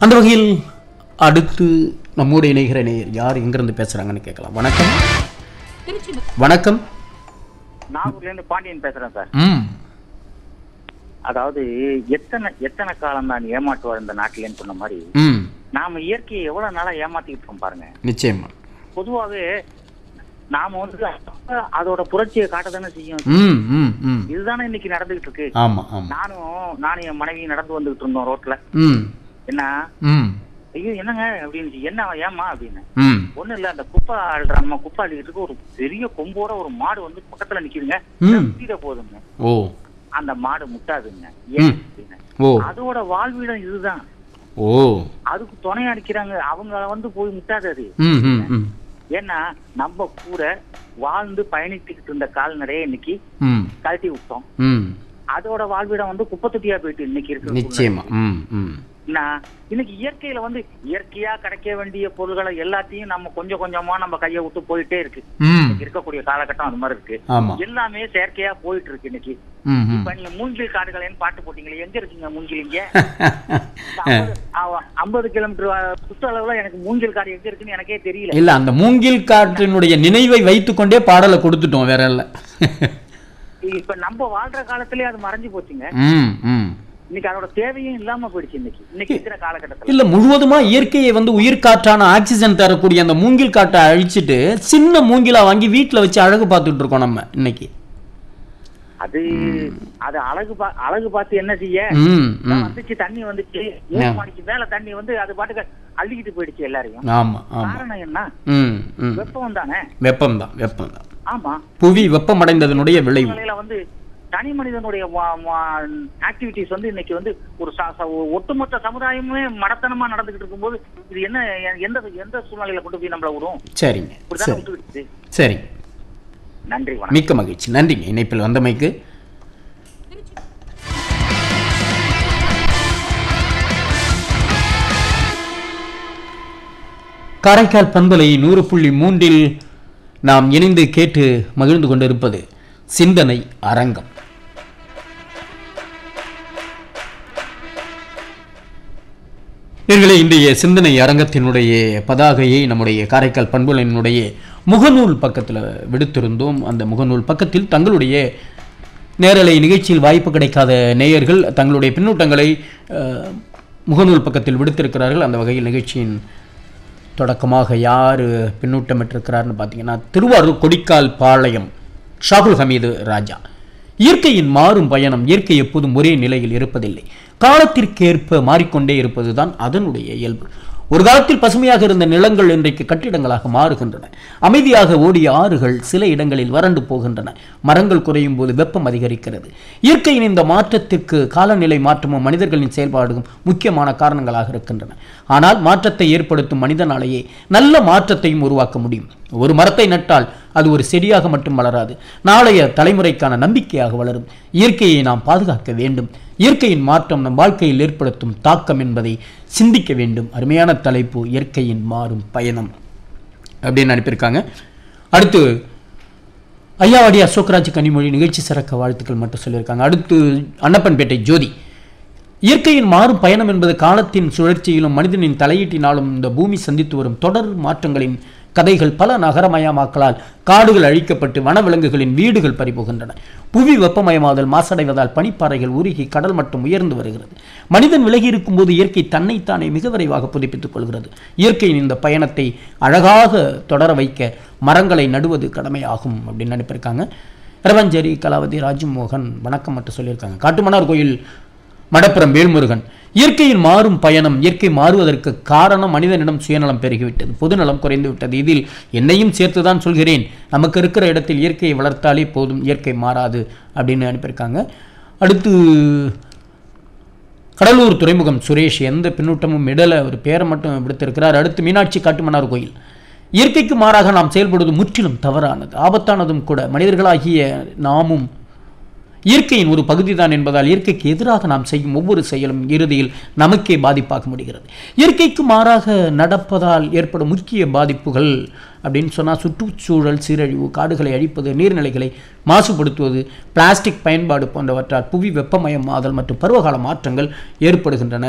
அந்த வகையில் அடுத்து நம்மோடு இணைகிற நேயர் யார் எங்கிருந்து பேசுறாங்கன்னு கேட்கலாம் வணக்கம் வணக்கம் நாகூர்ல இருந்து பாண்டியன் பேசுறேன் சார் ம் அதாவது எத்தனை எத்தனை காலம் தான் ஏமாற்றுவார் இந்த நாட்டிலேன்னு சொன்ன மாதிரி ம் நாம இயற்கையை எவ்வளவு நாளா ஏமாத்திட்டு இருக்கோம் பாருங்க நிச்சயமா பொதுவாவே நாம வந்து அப்ப அதோட புரட்சியை காட்டதானே செய்யும் ம் ம் ம் இதுதானே இன்னைக்கு நடந்துகிட்டு இருக்கு ஆமாம் ஆமாம் நானும் நானும் என் மனைவி நடந்து வந்துகிட்டு இருந்தோம் ரோட்ல ம் என்ன ம் ஐயோ என்னங்க அப்படின்னு என்ன ஏமா அப்படின்னு ம் ஒண்ணும் இல்ல அந்த குப்பை ஆள்ற நம்ம குப்பை அள்ளிக்கிட்டு ஒரு பெரிய கொம்போட ஒரு மாடு வந்து பக்கத்துல நிக்குதுங்க ம். முட்டிட போதுங்க ஓ அந்த மாடு முட்டாதுங்க ஏன் ம். அப்படின்னு ஓ அதோட வாழ்விடம் இதுதான் ஓ அதுக்கு துணையா அடிக்கிறாங்க அவங்க வந்து போய் முட்டாது அது ம் ம் ம் ஏன்னா நம்ம கூட வாழ்ந்து பயணித்துக்கிட்டு இருந்த கால்நடையை இன்னைக்கு ம் கழட்டி விட்டோம் ம் அதோட வாழ்விடம் வந்து குப்பை தொட்டியா போயிட்டு இன்னைக்கு இருக்கு நிச்சயமா ம் ம் இன்னைக்கு இயற்கையில வந்து இயற்கையா கிடைக்க வேண்டிய பொருள்களை எல்லாத்தையும் நம்ம கொஞ்சம் கொஞ்சமா நம்ம கையை விட்டு போயிட்டே இருக்கு ம் இன்னைக்கு இருக்கக்கூடிய காலகட்டம் அது மாதிரி இருக்கு ஆமாம் எல்லாமே செயற்கையா போயிட்டு இருக்கு இன்னைக்கு ம் ம் இப்ப நீங்க மூங்கில் காடுகளேன்னு பாட்டு போட்டீங்களே எங்க இருக்கீங்க மூங்கில் இங்க ஐம்பது கிலோமீட்டர் சுற்று அளவுல எனக்கு மூங்கில் காடு எங்க இருக்குன்னு எனக்கே தெரியல இல்ல அந்த மூங்கில் காற்றினுடைய நினைவை வைத்துக்கொண்டே பாடலை கொடுத்துட்டோம் வேற இல்ல இப்ப நம்ம வாழ்ற காலத்திலே அது மறைஞ்சு போச்சுங்க ம் ம் இன்னைக்கு அதோட தேவையும் இல்லாம போயிடுச்சு இன்னைக்கு இன்னைக்கு இருக்கிற காலகட்டத்துல இல்ல முழுவதுமா இயற்கையை வந்து உயிர் காற்றான ஆக்சிஜன் தரக்கூடிய அந்த மூங்கில் காட்டை அழிச்சிட்டு சின்ன மூங்கிலா வாங்கி வீட்ல வச்சு அழகு பார்த்துட்டு இருக்கோம் நம்ம இன்னைக்கு அது அது அழகு பா அழகு பார்த்து என்ன செய்ய ம் ம் வந்துச்சு தண்ணி வந்துச்சு மூணு மணிக்கு மேல தண்ணி வந்து அது பாட்டுக்கு அள்ளிக்கிட்டு போயிடுச்சு எல்லாரையும் ஆமா ஆமா காரணம் என்ன ம் ம் வெப்பம் தானே வெப்பம்தான் வெப்பம்தான் ஆமா புவி வெப்பமடைந்ததனுடைய விளைவு சூழ்நிலையில வந்து தனி மனிதனுடைய ஆக்டிவிட்டிஸ் வந்து இன்னைக்கு வந்து ஒரு ச- ச- ஒரு ஒட்டுமொத்த சமுதாயமே மடத்தனமா நடந்துகிட்டு இருக்கும்போது இது என்ன எ- எந்த எந்த சூழ்நிலையில கொண்டு போய் நம்மள விடும் சரிங்க இப்படிதானே சரி விட்டுக்கிட்டு சரி நன்றி வணக்கம் மிக்க மகிழ்ச்சி நன்றிங்க இணைப்பில் வந்தமைக்கு காரைக்கால் பண்பலை நூறு புள்ளி மூன்றில் நாம் இணைந்து கேட்டு மகிழ்ந்து கொண்டிருப்பது சிந்தனை அரங்கம் நேர்களே இன்றைய சிந்தனை அரங்கத்தினுடைய பதாகையை நம்முடைய காரைக்கால் பண்புகளினுடைய முகநூல் பக்கத்தில் விடுத்திருந்தோம் அந்த முகநூல் பக்கத்தில் தங்களுடைய நேரலை நிகழ்ச்சியில் வாய்ப்பு கிடைக்காத நேயர்கள் தங்களுடைய பின்னூட்டங்களை அஹ், முகநூல் பக்கத்தில் விடுத்திருக்கிறார்கள் அந்த வகையில் நிகழ்ச்சியின் தொடக்கமாக யார் பின்னூட்டமிட்டிருக்கிறார்னு பார்த்தீங்கன்னா திருவாரூர் கொடிக்கால் பாளையம் ஷாகுல் ஹமீது ராஜா இயற்கையின் மாறும் பயணம் இயற்கை எப்போதும் ஒரே நிலையில் இருப்பதில்லை காலத்திற்கேற்ப மாறிக்கொண்டே இருப்பதுதான் அதனுடைய இயல்பு ஒரு காலத்தில் பசுமையாக இருந்த நிலங்கள் இன்றைக்கு கட்டிடங்களாக மாறுகின்றன அமைதியாக ஓடிய ஆறுகள் சில இடங்களில் வறண்டு போகின்றன மரங்கள் குறையும் போது வெப்பம் அதிகரிக்கிறது இயற்கையின் இந்த மாற்றத்திற்கு காலநிலை மாற்றமும் மனிதர்களின் செயல்பாடும் முக்கியமான காரணங்களாக இருக்கின்றன ஆனால் மாற்றத்தை ஏற்படுத்தும் மனிதனாலேயே நல்ல மாற்றத்தையும் உருவாக்க முடியும் ஒரு மரத்தை நட்டால் அது ஒரு செடியாக மட்டும் வளராது நாளைய தலைமுறைக்கான நம்பிக்கையாக வளரும் இயற்கையை நாம் பாதுகாக்க வேண்டும் இயற்கையின் மாற்றம் நம் வாழ்க்கையில் ஏற்படுத்தும் தாக்கம் என்பதை சிந்திக்க வேண்டும் அருமையான தலைப்பு இயற்கையின் மாறும் பயணம் அப்படின்னு அனுப்பியிருக்காங்க அடுத்து ஐயாவாடி அசோக்ராஜ் கனிமொழி நிகழ்ச்சி சிறக்க வாழ்த்துக்கள் மட்டும் சொல்லியிருக்காங்க அடுத்து அன்னப்பன்பேட்டை ஜோதி இயற்கையின் மாறும் பயணம் என்பது காலத்தின் சுழற்சியிலும் மனிதனின் தலையீட்டினாலும் இந்த பூமி சந்தித்து வரும் தொடர் மாற்றங்களின் கதைகள் பல நகரமயமாக்கலால் காடுகள் அழிக்கப்பட்டு வனவிலங்குகளின் வீடுகள் பறிபோகின்றன புவி வெப்பமயமாதல் மாசடைவதால் பனிப்பாறைகள் உருகி கடல் மட்டம் உயர்ந்து வருகிறது மனிதன் விலகி இருக்கும்போது இயற்கை தன்னைத்தானே மிக விரைவாக புதுப்பித்துக் கொள்கிறது இயற்கையின் இந்த பயணத்தை அழகாக தொடர வைக்க மரங்களை நடுவது கடமையாகும் அப்படின்னு அனுப்பியிருக்காங்க ரவஞ்சேரி கலாவதி ராஜ்மோகன் வணக்கம் மட்டும் சொல்லியிருக்காங்க காட்டுமன்னார் கோயில் மடப்புறம் வேல்முருகன் இயற்கையின் மாறும் பயணம் இயற்கை மாறுவதற்கு காரணம் மனிதனிடம் சுயநலம் பெருகிவிட்டது பொதுநலம் குறைந்து விட்டது இதில் என்னையும் சேர்த்துதான் சொல்கிறேன் நமக்கு இருக்கிற இடத்தில் இயற்கையை வளர்த்தாலே போதும் இயற்கை மாறாது அப்படின்னு அனுப்பியிருக்காங்க அடுத்து கடலூர் துறைமுகம் சுரேஷ் எந்த பின்னூட்டமும் இடல ஒரு பேரை மட்டும் விடுத்திருக்கிறார் அடுத்து மீனாட்சி காட்டுமன்னார் கோயில் இயற்கைக்கு மாறாக நாம் செயல்படுவது முற்றிலும் தவறானது ஆபத்தானதும் கூட மனிதர்களாகிய நாமும் இயற்கையின் ஒரு பகுதிதான் என்பதால் இயற்கைக்கு எதிராக நாம் செய்யும் ஒவ்வொரு செயலும் இறுதியில் நமக்கே பாதிப்பாக முடிகிறது இயற்கைக்கு மாறாக நடப்பதால் ஏற்படும் முக்கிய பாதிப்புகள் அப்படின்னு சொன்னால் சுற்றுச்சூழல் சீரழிவு காடுகளை அழிப்பது நீர்நிலைகளை மாசுபடுத்துவது பிளாஸ்டிக் பயன்பாடு போன்றவற்றால் புவி வெப்பமயமாதல் மற்றும் பருவகால மாற்றங்கள் ஏற்படுகின்றன